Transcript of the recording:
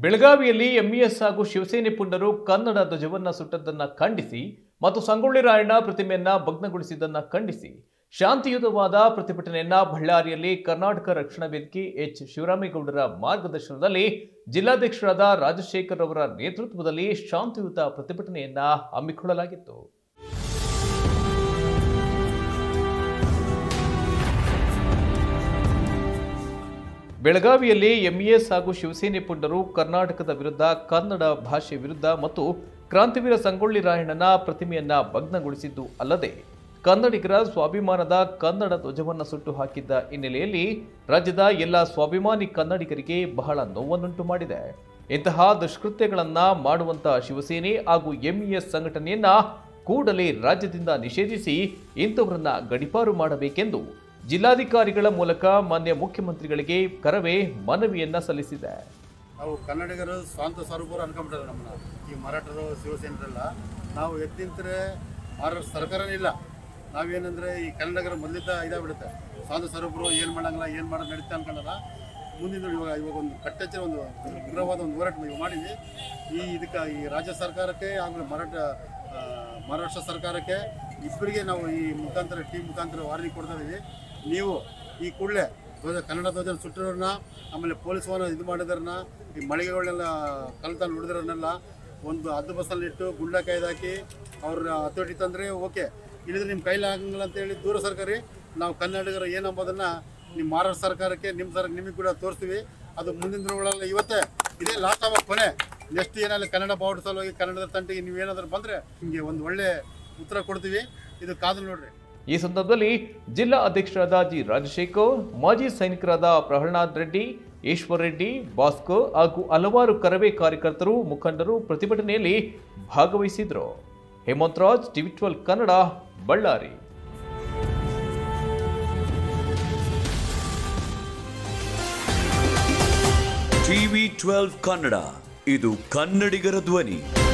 ಬೆಳಗಾವಿಯಲ್ಲಿ ಎಂಇಎಸ್ ಹಾಗೂ ಶಿವಸೇನೆ ಪುಂಡರು ಕನ್ನಡ ಧ್ವಜವನ್ನ ಸುಟ್ಟದ್ದನ್ನ ಖಂಡಿಸಿ ಮತ್ತು ಸಂಗೊಳ್ಳಿ ರಾಯಣ್ಣ ಪ್ರತಿಮೆಯನ್ನ ಭಗ್ನಗೊಳಿಸಿದ್ದನ್ನ ಖಂಡಿಸಿ ಶಾಂತಿಯುತವಾದ ಪ್ರತಿಭಟನೆಯನ್ನ ಬಳ್ಳಾರಿಯಲ್ಲಿ ಕರ್ನಾಟಕ ರಕ್ಷಣಾ ವೇದಿಕೆ ಎಚ್ ಶಿವರಾಮೇಗೌಡರ ಮಾರ್ಗದರ್ಶನದಲ್ಲಿ ಜಿಲ್ಲಾಧ್ಯಕ್ಷರಾದ ರಾಜಶೇಖರ್ ಅವರ ನೇತೃತ್ವದಲ್ಲಿ ಶಾಂತಿಯುತ ಪ್ರತಿಭಟನೆಯನ್ನ ಹಮ್ಮಿಕೊಳ್ಳಲಾಗಿತ್ತು ಬೆಳಗಾವಿಯಲ್ಲಿ ಎಂಇಎಸ್ ಹಾಗೂ ಶಿವಸೇನೆ ಪುಂಡರು ಕರ್ನಾಟಕದ ವಿರುದ್ಧ ಕನ್ನಡ ಭಾಷೆ ವಿರುದ್ಧ ಮತ್ತು ಕ್ರಾಂತಿವೀರ ಸಂಗೊಳ್ಳಿ ರಾಯಣ್ಣನ ಪ್ರತಿಮೆಯನ್ನ ಭಗ್ನಗೊಳಿಸಿದ್ದು ಅಲ್ಲದೆ ಕನ್ನಡಿಗರ ಸ್ವಾಭಿಮಾನದ ಕನ್ನಡ ಧ್ವಜವನ್ನ ಸುಟ್ಟು ಹಾಕಿದ್ದ ಹಿನ್ನೆಲೆಯಲ್ಲಿ ರಾಜ್ಯದ ಎಲ್ಲ ಸ್ವಾಭಿಮಾನಿ ಕನ್ನಡಿಗರಿಗೆ ಬಹಳ ನೋವನ್ನುಂಟು ಮಾಡಿದೆ ಇಂತಹ ದುಷ್ಕೃತ್ಯಗಳನ್ನ ಮಾಡುವಂತಹ ಶಿವಸೇನೆ ಹಾಗೂ ಎಂಇಎಸ್ ಸಂಘಟನೆಯನ್ನ ಕೂಡಲೇ ರಾಜ್ಯದಿಂದ ನಿಷೇಧಿಸಿ ಇಂಥವರನ್ನ ಗಡಿಪಾರು ಮಾಡಬೇಕೆಂದು ಜಿಲ್ಲಾಧಿಕಾರಿಗಳ ಮೂಲಕ ಮಾನ್ಯ ಮುಖ್ಯಮಂತ್ರಿಗಳಿಗೆ ಕರವೇ ಮನವಿಯನ್ನ ಸಲ್ಲಿಸಿದೆ ನಾವು ಕನ್ನಡಿಗರು ಸ್ವಂತ ಸ್ವರೂಪರು ಅನ್ಕೊಂಬಿಟ್ಟಾರೆ ನಮ್ಮನ್ನ ಈ ಮರಾಠರು ಶಿವಸೇನರೆಲ್ಲ ನಾವು ಎತ್ತಿಂತರೆ ಮಹಾರಾಷ್ಟ್ರ ಸರ್ಕಾರನೇ ಇಲ್ಲ ನಾವೇನಂದ್ರೆ ಈ ಕನ್ನಡಿಗರ ಮೊದಲಿದ್ದ ಇದಾಗ್ಬಿಡುತ್ತೆ ಸ್ವಂತ ಸ್ವರೂಪರು ಏನು ಮಾಡಂಗಿಲ್ಲ ಏನು ಮಾಡೋದು ನಡೀತಾ ಅನ್ಕೊಂಡಾರ ಮುಂದಿನ ಇವಾಗ ಇವಾಗ ಒಂದು ಕಟ್ಟೆಚ್ಚರ ಒಂದು ಉಗ್ರವಾದ ಒಂದು ಹೋರಾಟ ಇವಾಗ ಮಾಡಿದ್ವಿ ಈ ಇದಕ್ಕೆ ಈ ರಾಜ್ಯ ಸರ್ಕಾರಕ್ಕೆ ಆಮೇಲೆ ಮರಾಠ ಆ, ಮಹಾರಾಷ್ಟ್ರ ಸರ್ಕಾರಕ್ಕೆ ಇಬ್ಬರಿಗೆ ನಾವು ಈ ಮುಖಾಂತರ ಟೀಮ್ ಮುಖಾಂತರ ವಾರ್ನಿಂಗ್ ಕೊಡ್ತಾ ಇದೀವಿ ನೀವು ಈ ಕೂಡಲೇ ಧ್ವಜ ಕನ್ನಡ ಧ್ವಜ ಸುಟ್ಟಿರೋರನ್ನ ಆಮೇಲೆ ಪೊಲೀಸ್ ವಾಹನ ಇದು ಮಾಡಿದ್ರನ್ನ ಈ ಮಳಿಗೆಗಳನ್ನೆಲ್ಲ ಕಲ್ತಲ್ಲಿ ಉಳಿದಿರೋರ್ನೆಲ್ಲ ಒಂದು ಹದ್ದು ಬಸ್ಸಲ್ಲಿ ಇಟ್ಟು ಗುಂಡ ಕಾಯ್ದಾಕಿ ಅವ್ರ ಹತೋಟಿ ತಂದರೆ ಓಕೆ ಇಲ್ಲಿದ್ರೆ ನಿಮ್ಮ ಕೈಲಿ ಆಗಂಗಿಲ್ಲ ಅಂತ ಹೇಳಿ ದೂರ ಸರ್ಕಾರಿ ನಾವು ಕನ್ನಡಿಗರು ಏನಂಬೋದನ್ನು ನಿಮ್ಮ ಮಹಾರಾಷ್ಟ್ರ ಸರ್ಕಾರಕ್ಕೆ ನಿಮ್ಮ ಸರ್ ನಿಮಗೆ ಕೂಡ ತೋರಿಸ್ತೀವಿ ಅದು ಮುಂದಿನ ದಿನಗಳಲ್ಲಿ ಇವತ್ತೇ ಇದೇ ಲಾಸ್ಟ್ ಆಗ ಕೊನೆ ನೆಕ್ಸ್ಟ್ ಏನಾಗಲಿ ಕನ್ನಡ ಬಾವುಟ ಸಲುವಾಗಿ ಕನ್ನಡದ ತಂಟೆಗೆ ನೀವು ಏನಾದರೂ ಬಂದರೆ ನಿಮಗೆ ಒಂದು ಒಳ್ಳೆ ಉತ್ತರ ಕೊಡ್ತೀವಿ ಇದು ಕಾದು ನೋಡ್ರಿ ಈ ಸಂದರ್ಭದಲ್ಲಿ ಜಿಲ್ಲಾ ಅಧ್ಯಕ್ಷರಾದ ಜಿ ರಾಜಶೇಖರ್ ಮಾಜಿ ಸೈನಿಕರಾದ ಪ್ರಹ್ಲಾದ್ ರೆಡ್ಡಿ ಈಶ್ವರ್ ರೆಡ್ಡಿ ಭಾಸ್ಕರ್ ಹಾಗೂ ಹಲವಾರು ಕರವೇ ಕಾರ್ಯಕರ್ತರು ಮುಖಂಡರು ಪ್ರತಿಭಟನೆಯಲ್ಲಿ ಭಾಗವಹಿಸಿದ್ರು Hemanth Raj TV twelve Kannada Ballari TV twelve Kannada ಇದು ಕನ್ನಡಿಗರ ಧ್ವನಿ